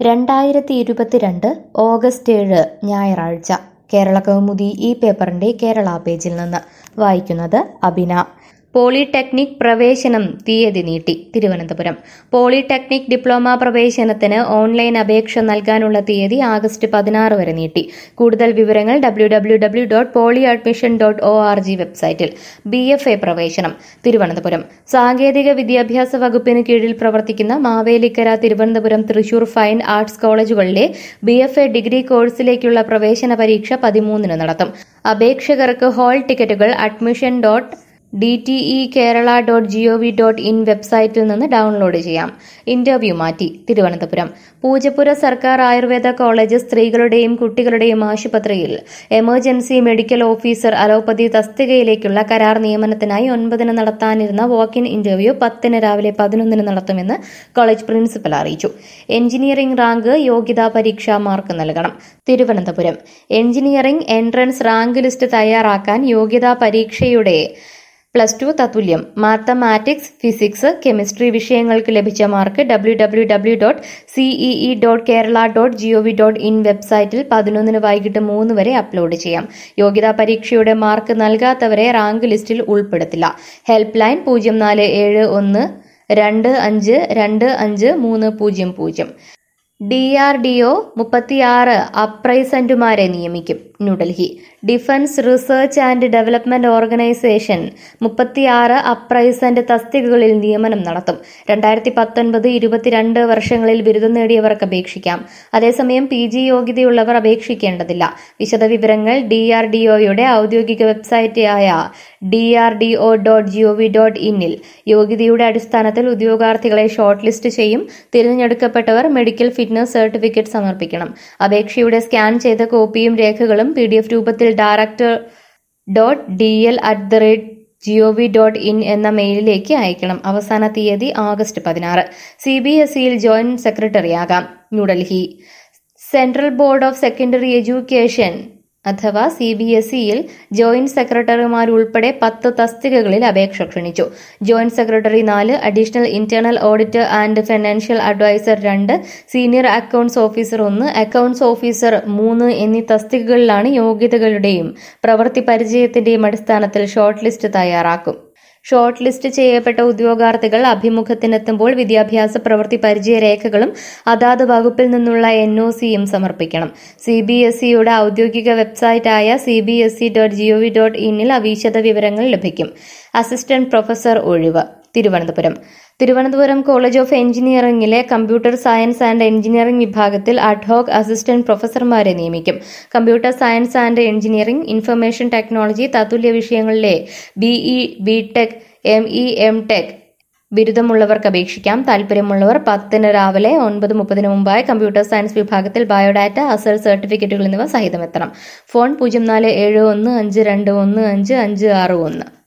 രണ്ടായിരത്തി ഇരുപത്തിരണ്ട് ഓഗസ്റ്റ് ഏഴ് ഞായറാഴ്ച കേരള കൗമുദി ഈ പേപ്പറിന്റെ കേരള പേജിൽ നിന്ന് വായിക്കുന്നത് അബിന പോളിടെക്നിക് പ്രവേശനം തീയതി നീട്ടി തിരുവനന്തപുരം പോളിടെക്നിക് ഡിപ്ലോമ പ്രവേശനത്തിന് ഓൺലൈൻ അപേക്ഷ നൽകാനുള്ള തീയതി ആഗസ്റ്റ് പതിനാറ് വരെ നീട്ടി കൂടുതൽ വിവരങ്ങൾ W W W dot poly admission dot O R G വെബ്സൈറ്റിൽ ബി എഫ് എ പ്രവേശനം തിരുവനന്തപുരം സാങ്കേതിക വിദ്യാഭ്യാസ വകുപ്പിന് കീഴിൽ പ്രവർത്തിക്കുന്ന മാവേലിക്കര തിരുവനന്തപുരം തൃശൂർ ഫൈൻ ആർട്സ് കോളേജുകളിലെ ബി എഫ് എ ഡിഗ്രി കോഴ്സിലേക്കുള്ള പ്രവേശന പരീക്ഷ പതിമൂന്നിന് നടത്തും അപേക്ഷകർക്ക് ഹാൾ ടിക്കറ്റുകൾ admission dot D T E Kerala dot G O V dot in വെബ്സൈറ്റിൽ നിന്ന് ഡൗൺലോഡ് ചെയ്യാം ഇന്റർവ്യൂ മാറ്റി തിരുവനന്തപുരം പൂജപ്പുര സർക്കാർ ആയുർവേദ കോളേജ് സ്ത്രീകളുടെയും കുട്ടികളുടെയും ആശുപത്രിയിൽ എമർജൻസി മെഡിക്കൽ ഓഫീസർ അലോപ്പതി തസ്തികയിലേക്കുള്ള കരാർ നിയമനത്തിനായി ഒൻപതിന് നടത്താനിരുന്ന വാക്ക് ഇൻ ഇന്റർവ്യൂ പത്തിന് രാവിലെ പതിനൊന്നിന് നടത്തുമെന്ന് കോളേജ് പ്രിൻസിപ്പൽ അറിയിച്ചു എഞ്ചിനീയറിംഗ് റാങ്ക് യോഗ്യതാ പരീക്ഷാ മാർക്ക് നൽകണം Thiruvananthapuram engineering entrance rank list തയ്യാറാക്കാൻ യോഗ്യതാ പരീക്ഷയുടെ പ്ലസ് ടു തത്തുല്യം മാത്തമാറ്റിക്സ് ഫിസിക്സ് കെമിസ്ട്രി വിഷയങ്ങൾക്ക് ലഭിച്ച mark W W W dot CEE dot Kerala dot G O V dot in വെബ്സൈറ്റിൽ പതിനൊന്നിന് വൈകിട്ട് മൂന്ന് വരെ അപ്ലോഡ് ചെയ്യാം യോഗ്യതാ പരീക്ഷയുടെ മാർക്ക് നൽകാത്തവരെ റാങ്ക് ലിസ്റ്റിൽ ഉൾപ്പെടുത്തില്ല ഹെൽപ്പ് ലൈൻ പൂജ്യം നാല് ഏഴ് ഒന്ന് രണ്ട് അഞ്ച് രണ്ട് അഞ്ച് മൂന്ന് പൂജ്യം പൂജ്യം ഡി ആർ ഡി ഒ മുപ്പത്തിയാറ് അപ്രൈസന്റുമാരെ നിയമിക്കും New Delhi defence research and development organisation മുപ്പത്തിയാറ് അപ്രൈസന്റ് തസ്തികകളിൽ നിയമനം നടത്തും രണ്ടായിരത്തി പത്തൊൻപത് ഇരുപത്തിരണ്ട് വർഷങ്ങളിൽ ബിരുദം നേടിയവർക്ക് അപേക്ഷിക്കാം അതേസമയം പി ജി യോഗ്യതയുള്ളവർ അപേക്ഷിക്കേണ്ടതില്ല വിശദവിവരങ്ങൾ ഡി ആർ ഡി ഒയുടെ ഔദ്യോഗിക വെബ്സൈറ്റ് ആയ D R D O dot G O V dot ഇന്നിൽ യോഗ്യതയുടെ അടിസ്ഥാനത്തിൽ ഉദ്യോഗാർത്ഥികളെ ഷോർട്ട് ലിസ്റ്റ് ചെയ്യും തിരഞ്ഞെടുക്കപ്പെട്ടവർ മെഡിക്കൽ ഫിറ്റ്നസ് സർട്ടിഫിക്കറ്റ് സമർപ്പിക്കണം അപേക്ഷയുടെ സ്കാൻ ചെയ്ത കോപ്പിയും രേഖകളും പി ഡി എഫ് രൂപത്തിൽ director dot D L at the rate GOV dot in എന്ന മെയിലിലേക്ക് അയക്കണം അവസാന തീയതി ആഗസ്റ്റ് പതിനാറ് സി ബി എസ് ഇയിൽ ജോയിന്റ് സെക്രട്ടറിയാകാം New Delhi central board of secondary education അഥവാ സി ബി എസ് ഇയിൽ ജോയിന്റ് സെക്രട്ടറിമാരുൾപ്പെടെ പത്ത് തസ്തികകളിൽ അപേക്ഷ ക്ഷണിച്ചു ജോയിന്റ് സെക്രട്ടറി നാല് additional internal auditor and financial adviser രണ്ട് സീനിയർ അക്കൌണ്ട്സ് ഓഫീസർ ഒന്ന് അക്കൌണ്ട്സ് ഓഫീസർ മൂന്ന് എന്നീ തസ്തികകളിലാണ് യോഗ്യതകളുടെയും പ്രവൃത്തി പരിചയത്തിന്റെയും അടിസ്ഥാനത്തിൽ ഷോർട്ട് ലിസ്റ്റ് തയ്യാറാക്കും ഷോർട്ട് ലിസ്റ്റ് ചെയ്യപ്പെട്ട ഉദ്യോഗാർത്ഥികൾ അഭിമുഖത്തിനെത്തുമ്പോൾ വിദ്യാഭ്യാസ പ്രവൃത്തി പരിചയ രേഖകളും അതാത് വകുപ്പിൽ നിന്നുള്ള എൻ ഒ സിയും സമർപ്പിക്കണം സി ബി എസ് ഇയുടെ ഔദ്യോഗിക വെബ്സൈറ്റായ C B S E dot G O V dot ഇന്നിൽ വിശദ വിവരങ്ങൾ ലഭിക്കും അസിസ്റ്റന്റ് പ്രൊഫസർ ഒഴിവ് തിരുവനന്തപുരം തിരുവനന്തപുരം കോളേജ് ഓഫ് എഞ്ചിനീയറിംഗിലെ കമ്പ്യൂട്ടർ സയൻസ് ആൻഡ് എഞ്ചിനീയറിംഗ് വിഭാഗത്തിൽ അഡ്ഹോക് അസിസ്റ്റന്റ് പ്രൊഫസർമാരെ നിയമിക്കും computer science and engineering information technology തത്തുല്യ വിഷയങ്ങളിലെ B E B Tech M E M tech ബിരുദമുള്ളവർക്ക് അപേക്ഷിക്കാം താൽപര്യമുള്ളവർ പത്തിന് രാവിലെ ഒൻപത് മുപ്പതിന് മുമ്പായി കമ്പ്യൂട്ടർ സയൻസ് വിഭാഗത്തിൽ ബയോഡാറ്റ അസൽ സർട്ടിഫിക്കറ്റുകൾ എന്നിവ സഹിതമെത്തണം ഫോൺ പൂജ്യം നാല് ഏഴ് ഒന്ന് അഞ്ച് രണ്ട് ഒന്ന് അഞ്ച് അഞ്ച് ആറ് ഒന്ന്